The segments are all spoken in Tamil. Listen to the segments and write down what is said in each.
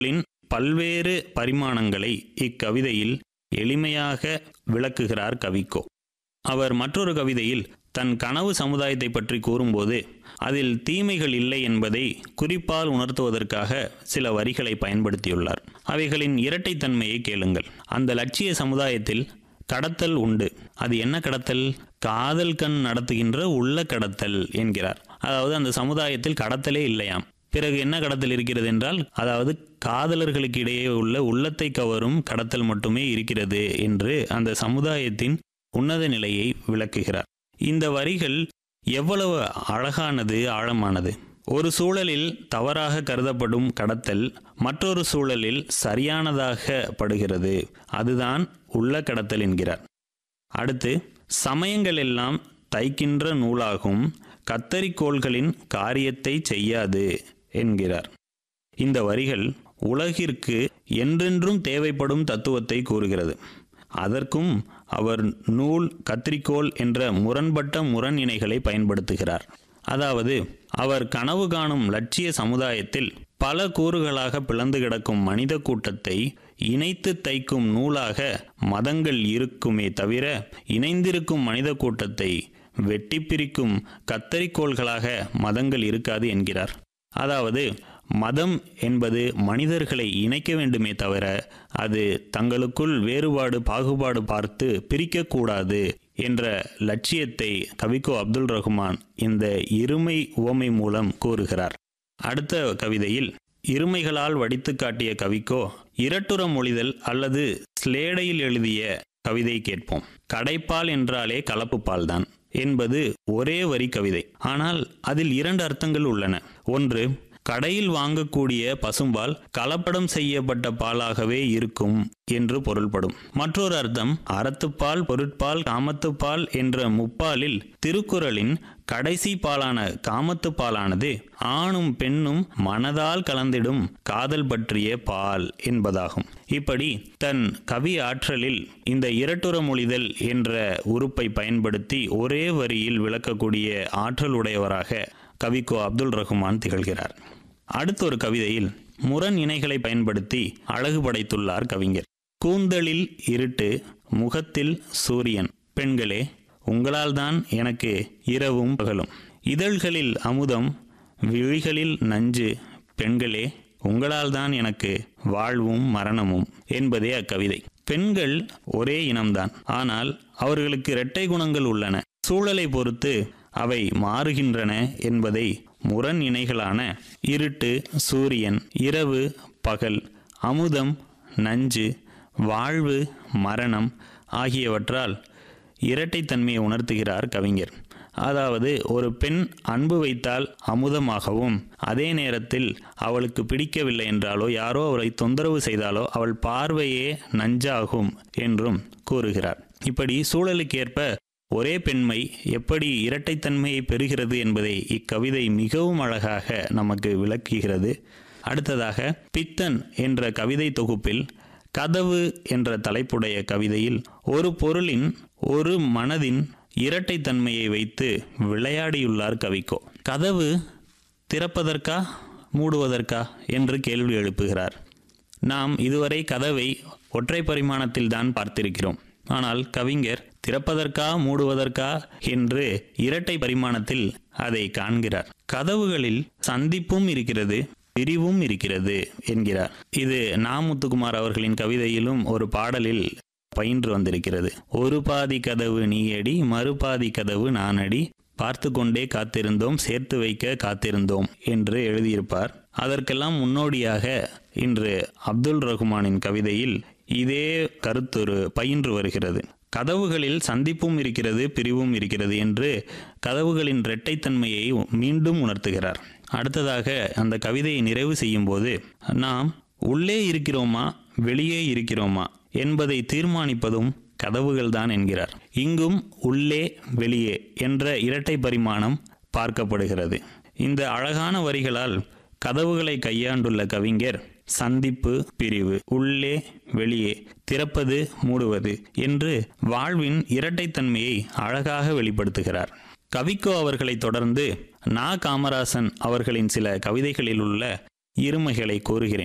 ளின் பல்வேறு பரிமாணங்களை இக்கவிதையில் எளிமையாக விளக்குகிறார் கவிக்கோ அவர் மற்றொரு கவிதையில் தன் கனவு சமுதாயத்தை பற்றி கூறும்போது அதில் தீமைகள் இல்லை என்பதை குறிப்பால் உணர்த்துவதற்காக சில வரிகளை பயன்படுத்தியுள்ளார் அவைகளின் இரட்டைத்தன்மையை கேளுங்கள் அந்த லட்சிய சமுதாயத்தில் கடத்தல் உண்டு அது என்ன கடத்தல் காதல் கண் நடத்துகின்ற உள்ள கடத்தல் என்கிறார் அதாவது அந்த சமுதாயத்தில் கடத்தலே இல்லையாம் பிறகு என்ன கடத்தல் இருக்கிறது என்றால் அதாவது காதலர்களுக்கு இடையே உள்ள உள்ளத்தை கவரும் கடத்தல் மட்டுமே இருக்கிறது என்று அந்த சமுதாயத்தின் உன்னத நிலையை விளக்குகிறார் இந்த வரிகள் எவ்வளவு அழகானது ஆழமானது ஒரு சூழலில் தவறாக கருதப்படும் கடத்தல் மற்றொரு சூழலில் சரியானதாக படுகிறது அதுதான் உள்ள கடத்தல் என்கிறார் அடுத்து சமயங்கள் எல்லாம் தைக்கின்ற நூலாகும் கத்தரிக்கோள்களின் காரியத்தை செய்யாது என்கிறார் இந்த வரிகள் உலகிற்கு என்றென்றும் தேவைப்படும் தத்துவத்தை கூறுகிறது அதற்கும் அவர் நூல் கத்திரிக்கோள் என்ற முரண்பட்ட முரண் இணைகளை பயன்படுத்துகிறார் அதாவது அவர் கனவு காணும் லட்சிய சமுதாயத்தில் பல கூறுகளாக பிளந்து கிடக்கும் மனித கூட்டத்தை இணைத்து தைக்கும் நூலாக மதங்கள் இருக்குமே தவிர இணைந்திருக்கும் மனித கூட்டத்தை வெட்டி பிரிக்கும் கத்தரிக்கோள்களாக மதங்கள் இருக்காது என்கிறார் அதாவது மதம் என்பது மனிதர்களை இணைக்க வேண்டுமே தவிர அது தங்களுக்குள் வேறுபாடு பாகுபாடு பார்த்து பிரிக்கக்கூடாது என்ற லட்சியத்தை கவிக்கோ அப்துல் ரஹ்மான் இந்த இருமை உவமை மூலம் கூறுகிறார் அடுத்த கவிதையில் இருமைகளால் வடித்து காட்டிய கவிக்கோ இரட்டுற மொழிதல் அல்லது ஸ்லேடையில் எழுதிய கவிதை கேட்போம் கடைப்பால் என்றாலே கலப்பு பால்தான் என்பது ஒரே வரி கவிதை ஆனால் அதில் இரண்டு அர்த்தங்கள் உள்ளன ஒன்று கடையில் வாங்கக்கூடிய பசும்பால் கலப்படம் செய்யப்பட்ட பாலாகவே இருக்கும் என்று பொருள்படும் மற்றொரு அர்த்தம் அறத்துப்பால் பொருட்பால் காமத்துப்பால் என்ற முப்பாலில் திருக்குறளின் கடைசி பாலான காமத்துப்பாலானது ஆணும் பெண்ணும் மனதால் கலந்திடும் காதல் பற்றிய பால் என்பதாகும் இப்படி தன் கவி ஆற்றலில் இந்த இரட்டுற மொழிதல் என்ற உறுப்பை பயன்படுத்தி ஒரே வரியில் விளக்கக்கூடிய ஆற்றலுடையவராக கவிக்கோ அப்துல் ரஹ்மான் திகழ்கிறார் அடுத்த ஒரு கவிதையில் முரண் இணைகளை பயன்படுத்தி அழகு படைத்துள்ளார் கவிஞர் கூந்தலில் இருட்டு முகத்தில் சூரியன் பெண்களே உங்களால் தான் எனக்கு இரவும் பகலும் இதழ்களில் அமுதம் விழிகளில் நஞ்சு பெண்களே உங்களால் தான் எனக்கு வாழ்வும் மரணமும் என்பதே அக்கவிதை பெண்கள் ஒரே இனம்தான் ஆனால் அவர்களுக்கு இரட்டை குணங்கள் உள்ளன சூழலை பொறுத்து அவை மாறுகின்றன என்பதை முரண் இணைகளான இருட்டு சூரியன் இரவு பகல் அமுதம் நஞ்சு வாழ்வு மரணம் ஆகியவற்றால் இரட்டைத்தன்மையை உணர்த்துகிறார் கவிஞர் அதாவது ஒரு பெண் அன்பு வைத்தால் அமுதமாகவும் அதே நேரத்தில் அவளுக்கு பிடிக்கவில்லை என்றாலோ யாரோ அவளை தொந்தரவு செய்தாலோ அவள் பார்வையே நஞ்சாகும் என்றும் கூறுகிறார் இப்படி சூழலுக்கேற்ப ஒரே பெண்மை எப்படி இரட்டைத்தன்மையை பெறுகிறது என்பதை இக்கவிதை மிகவும் அழகாக நமக்கு விளக்குகிறது அடுத்ததாக பித்தன் என்ற கவிதை தொகுப்பில் கதவு என்ற தலைப்புடைய கவிதையில் ஒரு பொருளின் ஒரு மனதின் இரட்டைத்தன்மையை வைத்து விளையாடியுள்ளார் கவிக்கோ கதவு திறப்பதற்கா மூடுவதற்கா என்று கேள்வி எழுப்புகிறார் நாம் இதுவரை கதவை ஒற்றை பரிமாணத்தில் தான் பார்த்திருக்கிறோம் ஆனால் கவிஞர் திறப்பதற்கா மூடுவதற்கா என்று இரட்டை பரிமாணத்தில் அதை காண்கிறார் கதவுகளில் சந்திப்பும் இருக்கிறது பிரிவும் இருக்கிறது என்கிறார் இது நா முத்துக்குமார் அவர்களின் கவிதையிலும் ஒரு பாடலில் பயின்று வந்திருக்கிறது ஒரு பாதி கதவு நீயடி மறுபாதி கதவு நானடி பார்த்து கொண்டே காத்திருந்தோம் சேர்த்து வைக்க காத்திருந்தோம் என்று எழுதியிருப்பார் அதற்கெல்லாம் முன்னோடியாக இன்று அப்துல் ரஹ்மானின் கவிதையில் இதே கருத்தொரு பயின்று வருகிறது கதவுகளில் சந்திப்பும் இருக்கிறது பிரிவும் இருக்கிறது என்று கதவுகளின் இரட்டைத்தன்மையை மீண்டும் உணர்த்துகிறார் அடுத்ததாக அந்த கவிதையை நிறைவு செய்யும் போது நாம் உள்ளே இருக்கிறோமா வெளியே இருக்கிறோமா என்பதை தீர்மானிப்பதும் கதவுகள்தான் என்கிறார் இங்கும் உள்ளே வெளியே என்ற இரட்டை பரிமாணம் பார்க்கப்படுகிறது இந்த அழகான வரிகளால் கதவுகளை கையாண்டுள்ள கவிஞர் சந்திப்பு பிரிவு உள்ளே வெளியே திறப்பது மூடுவது என்று வாழ்வின் இரட்டைத்தன்மையை அழகாக வெளிப்படுத்துகிறார் கவிக்கோ அவர்களை தொடர்ந்து நா காமராசன் அவர்களின் சில கவிதைகளில் உள்ள இருமைகளை கூறுகிறேன்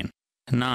நான்